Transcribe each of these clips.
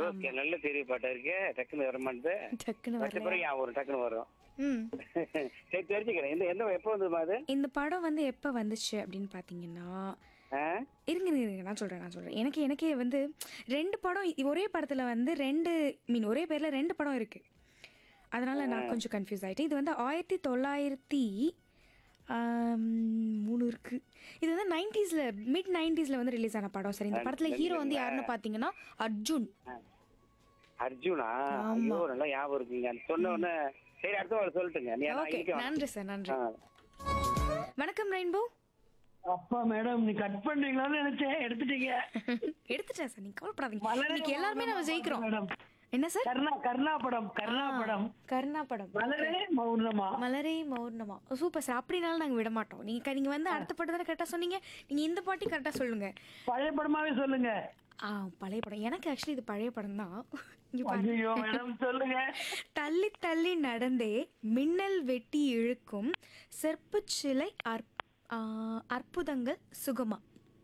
Okay நல்ல பெரிய பாட்டா இருக்கு டக்குன்னு வர மாட்டேது டக்குன்னு வச்ச வரல பிறகு ஞாபகம் வரும் டக்குன்னு வரும் ம் சரி தெரிஞ்சுக்கிறேன் இந்த எந்த எப்போ வந்ததுமா அது இந்த படம் வந்து எப்போ வந்துச்சு அப்படின்னு பார்த்தீங்கன்னா ஆ? இருங்க இருங்க, இருங்க நான் சொல்கிறேன் நான் சொல்கிறேன் எனக்கு எனக்கே வந்து ரெண்டு படம் இ- ஒரே படத்தில் வந்து ரெண்டு மீன் ஒரே பேரில் ரெண்டு படம் இருக்குது அதனால் நான் கொஞ்சம் கன்ஃபியூஸ் ஆகிட்டேன் இது வந்து ஆயிரத்தி தொள்ளாயிரத்தி ஆம், மூணு இருக்குது இது வந்து நைன்டிஸில் மிட் நைன்டிஸில் வந்து ரிலீஸ் ஆன படம் சரி இந்த படத்தில் ஹீரோ வந்து யாருன்னு பார்த்தீங்கன்னா அர்ஜுன் அர்ஜுனா ஐயோ நல்லா ஞாபகம் இருக்குங்க சொன்ன உடனே சரி அடுத்த வாரம் சொல்லட்டுங்க நீ நான் ஓகே இன்னைக்கு வா- நன்றி சார் நன்றி ஆ. வணக்கம் ரெயின்போ அப்பா மேடம் நீ கட் பண்றீங்களான்னு நினைச்சேன் எடுத்துட்டீங்க எடுத்துட்டேன் சார் நீங்க கவலைப்படாதீங்க மலரே இன்னைக்கு எல்லாருமே நம்ம ஜெயிக்கிறோம் மேடம் என்ன சார் கர்ணா கர்ணா படம் கர்ணா படம் கருணா படம் மலரே மௌனமா மலரே மௌனமா சூப்பர் சார் அப்படினாலும் நாங்க விட மாட்டோம் நீங்க க- நீங்க வந்து அடுத்த பாட்டு தானே கரெக்டா சொன்னீங்க நீங்க இந்த பாட்டி கரெக்டா சொல்லுங்க பழைய படமாவே சொல்லுங்க ஆ பழைய படம் எனக்கு ஆக்சுவலி இது பழைய படம் தான் இங்க பாருங்க ஐயோ மேடம் சொல்லுங்க தள்ளி தள்ளி நடந்தே மின்னல் வெட்டி இழுக்கும் செருப்பு சிலை அற் ஆ, அற்புதங்கள் சுகமா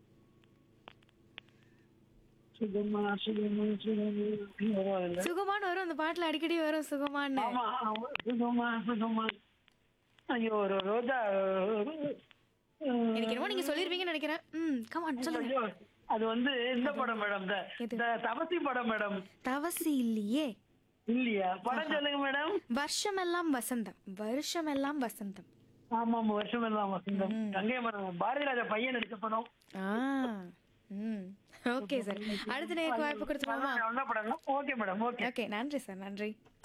சுகமா சுகமா சுகமா இல்ல. சுகமான்னு வரும் அந்த பாட்டுல அடிக்கடி வரும் சுகமான்னு ஆமா ஆமா, சுகமா சுகமா ஐயோ ஒரு ரோஜா எனக்கு என்னமோ நீங்க சொல்லிருவீங்கன்னு நினைக்கிறேன் ம் கமான் சொல்லுங்க ஐயோ, அது வந்து இந்த படம் மேடம் இந்த எது? இந்த தபசி படம் மேடம் தவசி இல்லையே இல்லையா படம் சொல்லுங்க மேடம் வருஷமெல்லாம் வசந்தம் வருஷமெல்லாம் வசந்தம் ஆமா ஆமா வருஷம் எல்லாம் வசந்தம் கங்கை மரம் பாரதி ராஜா பையன் நடிச்ச படம் ஆ ம் ஓகே சார் அடுத்த நேருக்கு வாய்ப்பு கொடுத்துருவோமா என்ன படம் ஓகே மேடம் ஓகே ஓகே நன்றி சார் நன்றி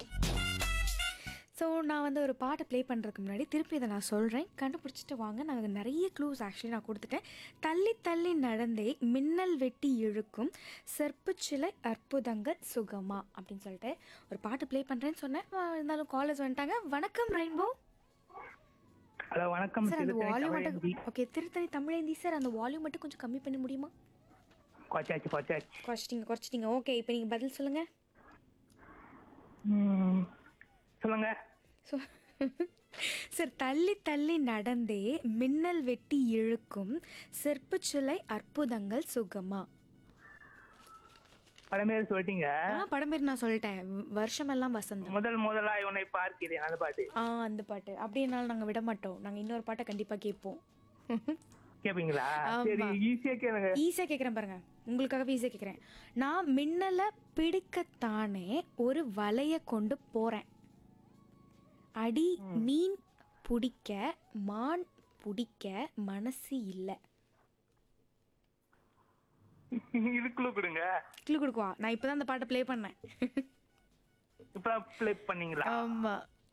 ஸோ நான் வந்து ஒரு பாட்டை ப்ளே பண்ணுறதுக்கு முன்னாடி திருப்பி இதை நான் சொல்கிறேன் கண்டுபிடிச்சிட்டு வாங்க நான் நிறைய க்ளூஸ் ஆக்சுவலி நான் கொடுத்துட்டேன் தள்ளி தள்ளி நடந்தே மின்னல் வெட்டி இழுக்கும் சிலை அற்புதங்கள் சுகமா அப்படின்னு சொல்லிட்டு ஒரு பாட்டு ப்ளே பண்ணுறேன்னு சொன்னேன் ஆ, இருந்தாலும் காலேஜ் வந்துட்டாங்க வணக்கம் ரெயின்போ ஹலோ வணக்கம் சார் அந்த திருத்தணி வால்யூம் தமிழேந்தி. மட்டும் ஓகே திருத்தணி தமிழேந்தி சார் அந்த வால்யூம் மட்டும் கொஞ்சம் கம்மி பண்ண முடியுமா கொச்சாச்சு கொச்சாச்சு குறைச்சிட்டிங்க குறைச்சிட்டிங்க ஓகே இப்போ நீங்கள் பதில் சொல்லுங்கள் ம், சொல்லுங்க ஸோ சார் தள்ளி தள்ளி நடந்தே மின்னல் வெட்டி இழுக்கும் சிலை அற்புதங்கள் சுகமா படம் பேர் சொல்லிட்டீங்க ஆ படம் பேர் நான் சொல்லிட்டேன் வ- வருஷமெல்லாம் வசந்தம் முதல் முதலாய் உன்னை பார்க்கிறேன் அந்த பாட்டு ஆ அந்த பாட்டு அப்படின்னாலும் நாங்கள் விட மாட்டோம் நாங்கள் இன்னொரு பாட்டை கண்டிப்பாக கேட்போம் கேப்பீங்களா ஆமா. சரி ஈஸியா கேளுங்க ஈஸியாக கேட்குறேன் பாருங்க உங்களுக்காகவே ஈஸியாக கேட்குறேன் நான் மின்னலை பிடிக்கத்தானே ஒரு வலைய கொண்டு போகிறேன் அடி மீன் பிடிக்க மான் பிடிக்க மனசு இல்லை இதுக்குள்ள கொடுங்க கிளு கொடுக்குவா நான் இப்பதான் அந்த பாட்டை ப்ளே பண்ணேன் இப்ப ப்ளே பண்ணீங்களா ஆமா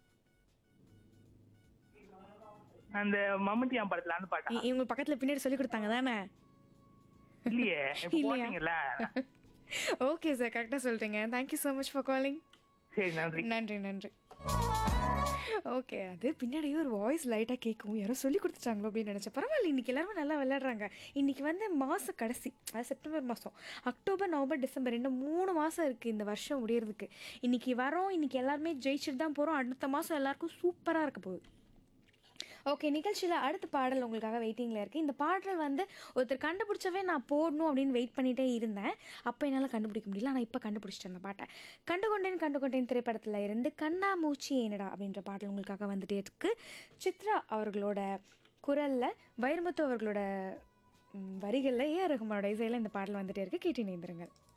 அந்த மம்முட்டியான் படத்துல அந்த பாட்டா இ- இவங்க பக்கத்துல பின்னாடி சொல்லி கொடுத்தாங்க தானே இல்லையே இப்ப இல்லையா? போட்டீங்கல்ல ஓகே சார் கரெக்டாக சொல்லிட்டீங்க thank you so much for calling சரி நன்றி நன்றி நன்றி ஓகே அது பின்னாடி ஒரு வாய்ஸ் லைட்டாக கேட்கும் யாரோ சொல்லி கொடுத்துட்டாங்களோ அப்படின்னு நினச்சேன் பரவாயில்ல இன்னைக்கு எல்லாருமே நல்லா விளையாடுறாங்க இன்னைக்கு வந்து மாத கடைசி அது செப்டம்பர் மாதம் அக்டோபர் நவம்பர் டிசம்பர் இன்னும் மூணு மாதம் இருக்குது இந்த வருஷம் முடியறதுக்கு இன்னைக்கு வரோம் இன்னைக்கு எல்லாருமே ஜெயிச்சுட்டு தான் போகிறோம் அடுத்த மாதம் எல்லாருக்கும் சூப்பராக இருக்க போகுது ஓகே நிகழ்ச்சியில் அடுத்த பாடல் உங்களுக்காக வெயிட்டிங்கில் இருக்குது இந்த பாடல் வந்து ஒருத்தர் கண்டுபிடிச்சவே நான் போடணும் அப்படின்னு வெயிட் பண்ணிகிட்டே இருந்தேன் அப்போ என்னால் கண்டுபிடிக்க முடியல ஆனால் இப்போ கண்டுபிடிச்சிட்டேன் அந்த பாட்டை கண்டுகொண்டேன் கண்டுகொண்டேன் திரைப்படத்தில் இருந்து கண்ணா மூச்சி ஏனடா அப்படின்ற பாடல் உங்களுக்காக வந்துட்டே இருக்கு சித்ரா அவர்களோட குரலில் வைரமுத்து அவர்களோட வரிகளில் ஏஆர் ரகுமானோட இசையில் இந்த பாடல் வந்துட்டே இருக்கு கேட்டு நேர்ந்துருங்கள்